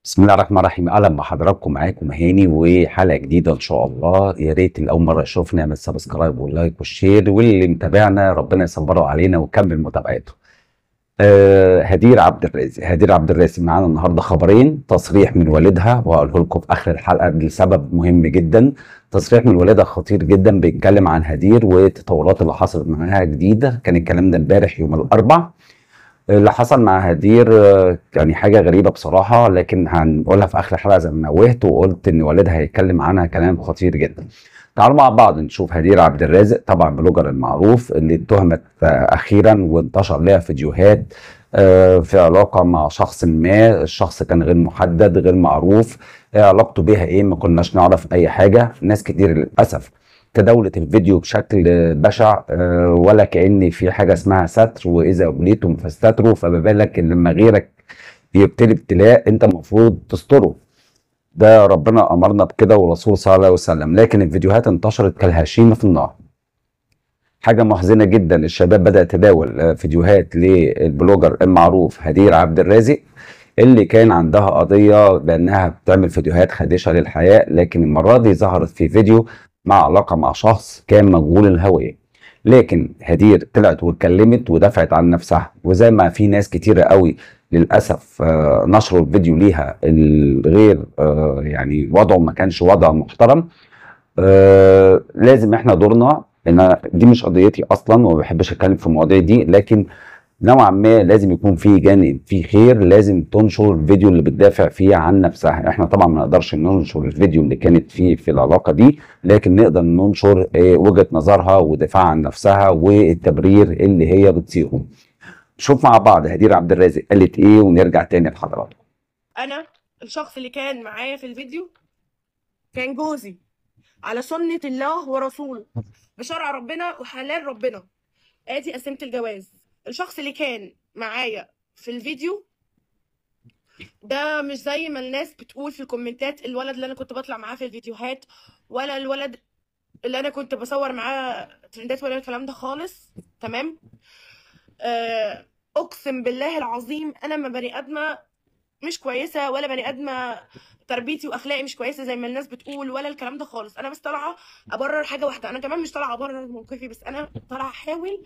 بسم الله الرحمن الرحيم اهلا بحضراتكم معاكم هاني وحلقه جديده ان شاء الله يا ريت اللي اول مره يشوفنا يعمل سبسكرايب واللايك والشير واللي متابعنا ربنا يصبره علينا ويكمل متابعته. آه هدير عبد الرازق هدير عبد الرازق معانا النهارده خبرين تصريح من والدها وهقوله لكم في اخر الحلقه لسبب مهم جدا تصريح من والدها خطير جدا بيتكلم عن هدير والتطورات اللي حصلت معاها جديده كان الكلام ده امبارح يوم الاربعاء اللي حصل مع هدير آه، يعني حاجة غريبة بصراحة لكن هنقولها في آخر الحلقة زي ما نوهت وقلت إن والدها هيتكلم عنها كلام خطير جدا. تعالوا مع بعض نشوف هدير عبد الرازق طبعا بلوجر المعروف اللي اتهمت آه، أخيرا وانتشر لها فيديوهات آه، في علاقة مع شخص ما الشخص كان غير محدد غير معروف آه، علاقته بيها ايه ما كناش نعرف أي حاجة ناس كتير للأسف تداولت الفيديو بشكل بشع آه، ولا كأن في حاجة اسمها ستر وإذا أبليتم فاستتروا فما بالك إن لما غيرك يبتلي ابتلاء أنت المفروض تستره ده ربنا أمرنا بكده والرسول صلى الله عليه وسلم لكن الفيديوهات انتشرت كالهشيمة في النار حاجة محزنة جدا الشباب بدأ يتداول آه، فيديوهات للبلوجر المعروف هدير عبد الرازق اللي كان عندها قضية بأنها بتعمل فيديوهات خادشة للحياة لكن المرة دي ظهرت في فيديو مع علاقة مع شخص كان مجهول الهوية لكن هدير طلعت واتكلمت ودافعت عن نفسها وزي ما في ناس كتيرة قوي للأسف آه، نشروا الفيديو ليها الغير آه، يعني وضعه ما كانش وضع محترم آه، لازم احنا دورنا ان دي مش قضيتي اصلا وما بحبش اتكلم في المواضيع دي لكن نوعا ما لازم يكون في جانب في خير لازم تنشر الفيديو اللي بتدافع فيه عن نفسها احنا طبعا ما نقدرش ننشر الفيديو اللي كانت فيه في العلاقه دي لكن نقدر ننشر آه، وجهه نظرها ودفاع عن نفسها والتبرير اللي هي بتصيغه نشوف مع بعض هدير عبد الرازق قالت ايه ونرجع تاني لحضراتكم انا الشخص اللي كان معايا في الفيديو كان جوزي على سنة الله ورسوله بشرع ربنا وحلال ربنا ادي قسمة الجواز الشخص اللي كان معايا في الفيديو ده مش زي ما الناس بتقول في الكومنتات الولد اللي انا كنت بطلع معاه في الفيديوهات ولا الولد اللي انا كنت بصور معاه ترندات ولا الكلام ده خالص تمام آه، اقسم بالله العظيم انا ما بني ادمه مش كويسه ولا بني ادمه تربيتي واخلاقي مش كويسه زي ما الناس بتقول ولا الكلام ده خالص انا بس طالعه ابرر حاجه واحده انا كمان مش طالعه ابرر موقفي بس انا طالعه احاول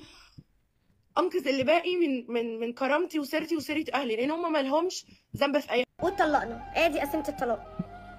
انقذ اللي باقي من من من كرامتي وسيرتي وسيره اهلي لان هم ما لهمش ذنب في اي واتطلقنا ادي قسيمة الطلاق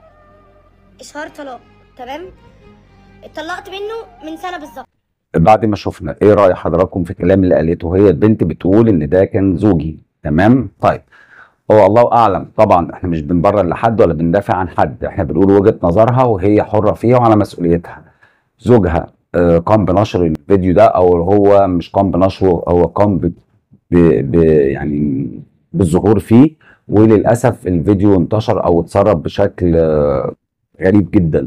اشهار طلاق تمام اتطلقت منه من سنة بالظبط بعد ما شفنا ايه رأي حضراتكم في الكلام اللي قالته هي البنت بتقول ان ده كان زوجي تمام طيب هو الله اعلم طبعا احنا مش بنبرر لحد ولا بندافع عن حد احنا بنقول وجهة نظرها وهي حرة فيها وعلى مسؤوليتها زوجها آه، قام بنشر الفيديو ده او هو مش قام بنشره هو قام ب... ب... ب... يعني بالظهور فيه وللاسف الفيديو انتشر او اتسرب بشكل آه، غريب جدا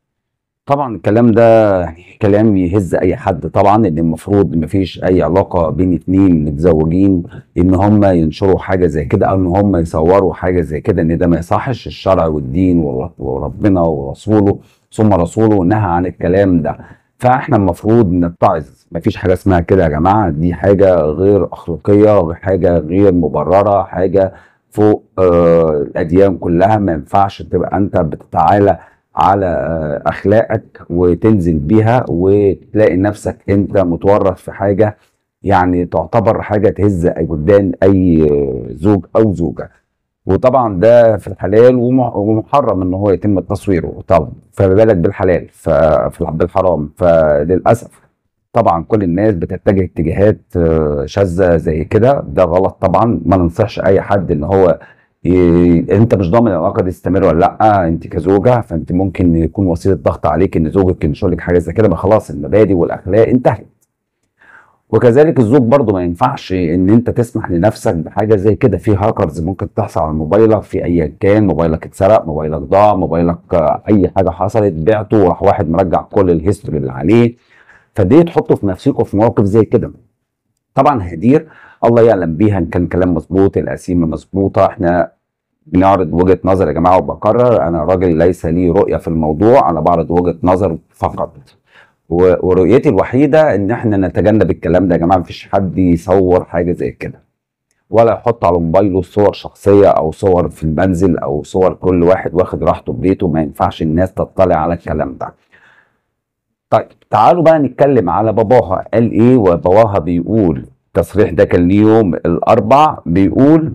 طبعا الكلام ده يعني كلام يهز اي حد طبعا ان المفروض مفيش اي علاقه بين اتنين متزوجين ان هم ينشروا حاجه زي كده او ان هم يصوروا حاجه زي كده ان ده ما يصحش الشرع والدين ور- وربنا ورسوله ثم رسوله نهى عن الكلام ده فاحنا المفروض نتعظ مفيش حاجه اسمها كده يا جماعه دي حاجه غير اخلاقيه حاجه غير مبرره حاجه فوق آه الاديان كلها ما ينفعش تبقى انت بتتعالى على آه، اخلاقك وتنزل بيها وتلاقي نفسك انت متورط في حاجه يعني تعتبر حاجه تهز وجدان اي آه، زوج او زوجه وطبعا ده في الحلال وم- ومحرم ان هو يتم تصويره طبعا فما بالك بالحلال ف- في بالحرام فللاسف طبعا كل الناس بتتجه اتجاهات آه، شاذة زي كده ده غلط طبعا ما ننصحش اي حد ان هو ي... انت مش ضامن العلاقه دي تستمر ولا لا انت كزوجه فانت ممكن يكون وسيله ضغط عليك ان زوجك ينشر لك حاجه زي كده ما خلاص المبادئ والاخلاق انتهت وكذلك الزوج برضو ما ينفعش ان انت تسمح لنفسك بحاجه زي كده في هاكرز ممكن تحصل على موبايلك في ايا كان موبايلك اتسرق موبايلك ضاع موبايلك آه، اي حاجه حصلت بعته وراح واحد مرجع كل الهيستوري اللي عليه فدي تحطه في نفسكم في مواقف زي كده طبعا هدير الله يعلم بيها ان كان كلام مظبوط القسيمه مظبوطه احنا بنعرض وجهه نظر يا جماعه وبكرر انا راجل ليس لي رؤيه في الموضوع انا بعرض وجهه نظر فقط و- ورؤيتي الوحيده ان احنا نتجنب الكلام ده يا جماعه مفيش حد يصور حاجه زي كده ولا يحط على موبايله صور شخصيه او صور في المنزل او صور كل واحد واخد راحته ببيته ما ينفعش الناس تطلع على الكلام ده طيب تعالوا بقى نتكلم على باباها قال ايه وباباها بيقول التصريح ده كان ليه يوم الاربع بيقول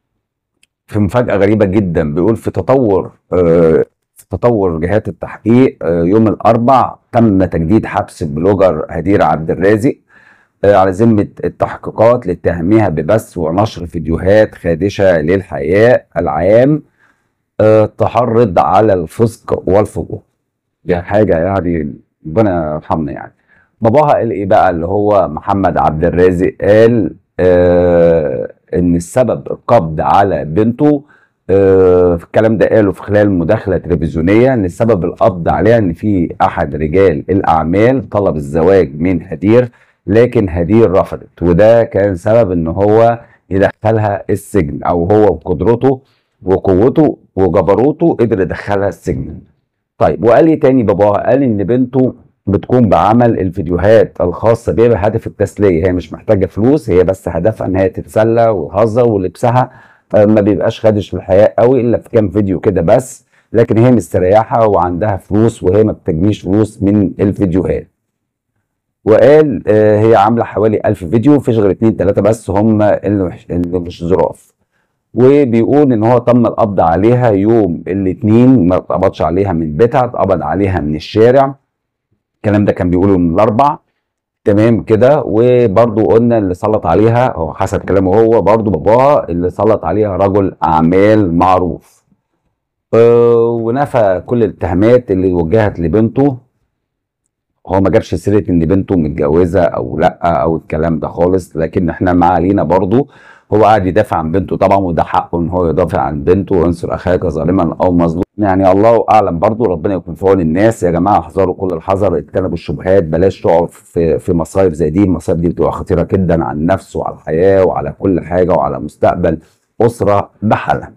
في مفاجأة غريبة جدا بيقول في تطور آه، في تطور جهات التحقيق آه، يوم الأربع تم تجديد حبس البلوجر هدير عبد الرازق آه، على ذمة التحقيقات لاتهامها ببث ونشر فيديوهات خادشة للحياء العام آه، تحرض على الفسق والفجور دي حاجة يعني ربنا يرحمنا يعني باباها قال ايه بقى اللي هو محمد عبد الرازق قال آه ان السبب القبض على بنته آه الكلام ده قاله في خلال مداخله تلفزيونيه ان السبب القبض عليها ان في احد رجال الاعمال طلب الزواج من هدير لكن هدير رفضت وده كان سبب ان هو يدخلها السجن او هو بقدرته وقوته وجبروته قدر يدخلها السجن طيب وقال لي تاني باباها قال ان بنته بتقوم بعمل الفيديوهات الخاصة بيها بهدف التسلية هي مش محتاجة فلوس هي بس هدفها ان هي تتسلى وتهزر ولبسها آه، ما بيبقاش خادش في الحياة قوي الا في كام فيديو كده بس لكن هي مستريحة وعندها فلوس وهي ما بتجنيش فلوس من الفيديوهات وقال آه، هي عاملة حوالي ألف فيديو مفيش غير اتنين تلاتة بس هم اللي مش- اللي مش ظراف وبيقول ان هو تم القبض عليها يوم الاثنين ما اتقبضش عليها من بيتها اتقبض عليها من الشارع الكلام ده كان بيقوله من الاربع تمام كده وبرضو قلنا اللي سلط عليها هو حسب كلامه هو برضو باباها اللي سلط عليها رجل اعمال معروف أه ونفى كل الاتهامات اللي وجهت لبنته هو ما جابش سيره ان بنته متجوزه او لا او الكلام ده خالص لكن احنا ما علينا برضو هو قاعد يدافع عن بنته طبعا وده حقه ان هو يدافع عن بنته وانصر اخاك ظالما او مظلوما يعني الله اعلم برضو ربنا يكون في عون الناس يا جماعه احذروا كل الحذر اجتنبوا الشبهات بلاش تقعوا في في مصايب زي دي المصايب دي بتبقى خطيره جدا على النفس وعلى الحياه وعلى كل حاجه وعلى مستقبل اسره بحالها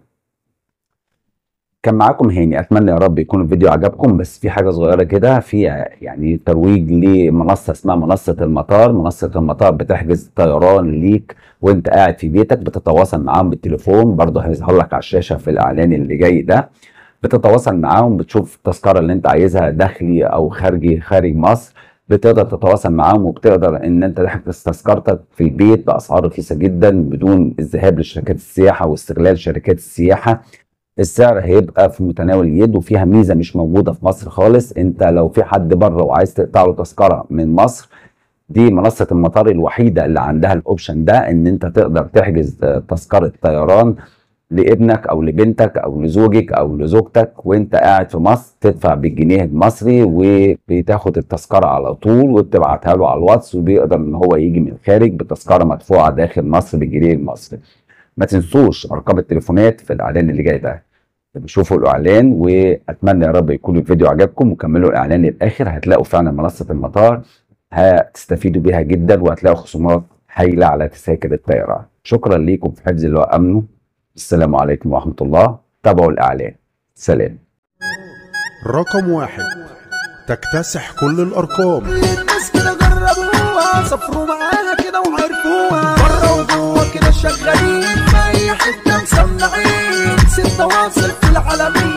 كان معاكم هاني اتمنى يا رب يكون الفيديو عجبكم بس في حاجه صغيره كده في يعني ترويج لمنصه اسمها منصه المطار منصه المطار بتحجز طيران ليك وانت قاعد في بيتك بتتواصل معاهم بالتليفون برضه هيظهر لك على الشاشه في الاعلان اللي جاي ده بتتواصل معاهم بتشوف التذكره اللي انت عايزها داخلي او خارجي خارج مصر بتقدر تتواصل معاهم وبتقدر ان انت تحجز تذكرتك في البيت باسعار رخيصه جدا بدون الذهاب لشركات السياحه واستغلال شركات السياحه السعر هيبقى في متناول اليد وفيها ميزه مش موجوده في مصر خالص انت لو في حد بره وعايز تقطع له تذكره من مصر دي منصه المطار الوحيده اللي عندها الاوبشن ده ان انت تقدر تحجز تذكره طيران لابنك او لبنتك او لزوجك او لزوجتك وانت قاعد في مصر تدفع بالجنيه المصري وبتاخد التذكره على طول وبتبعتها له على الواتس وبيقدر ان هو يجي من الخارج بتذكره مدفوعه داخل مصر بالجنيه المصري ما تنسوش ارقام التليفونات في الاعلان اللي جاي ده شوفوا الاعلان واتمنى يا رب يكون الفيديو عجبكم وكملوا الاعلان للاخر هتلاقوا فعلا منصه المطار هتستفيدوا بيها جدا وهتلاقوا خصومات هايله على تذاكر الطيران شكرا ليكم في حفظ الله وامنه السلام عليكم ورحمه الله تابعوا الاعلان سلام رقم واحد تكتسح كل الأرقام الناس كده جربوها سافروا معاها كده وعرفوها بره وجوه كده شغالين في اي حته مسمعين ستة واصل في العالمين